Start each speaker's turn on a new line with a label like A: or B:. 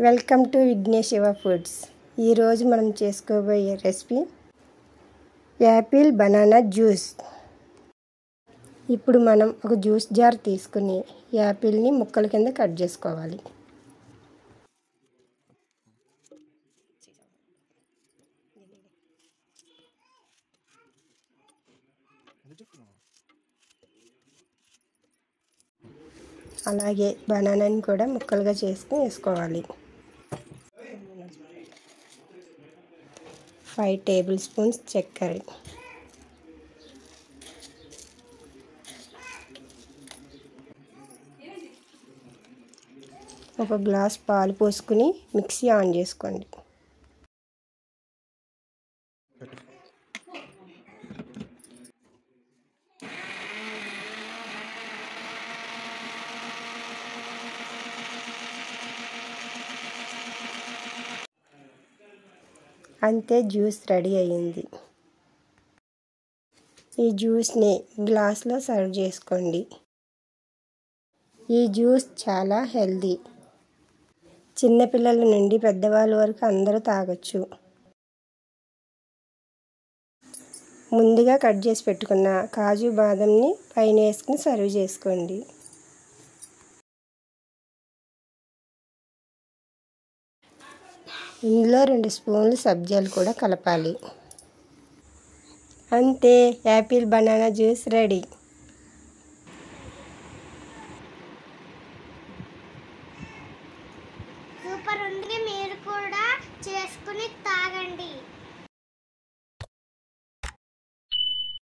A: welcome to Vignesh Shiva foods ఈరోజు మనం చేసుకోబోయే రెసిపీ యాపిల్ బనానా జ్యూస్ ఇప్పుడు మనం ఒక జ్యూస్ జార్ తీసుకుని యాపిల్ని ముక్కల కింద కట్ చేసుకోవాలి అలాగే బనానాని కూడా ముక్కలుగా చేసుకుని వేసుకోవాలి ఫైవ్ టేబుల్ స్పూన్స్ చక్కెర ఒక గ్లాస్ పాలు పోసుకుని మిక్సీ ఆన్ చేసుకోండి అంతే జ్యూస్ రెడీ అయ్యింది ఈ జ్యూస్ని గ్లాస్లో సర్వ్ చేసుకోండి ఈ జ్యూస్ చాలా హెల్దీ చిన్నపిల్లల నుండి పెద్దవాళ్ళ వరకు అందరూ తాగొచ్చు ముందుగా కట్ చేసి పెట్టుకున్న కాజు బాదంని పైన వేసుకుని సర్వ్ చేసుకోండి ఇందులో రెండు స్పూన్లు సబ్జాలు కూడా కలపాలి అంతే యాపిల్ బనానా జ్యూస్ రెడీ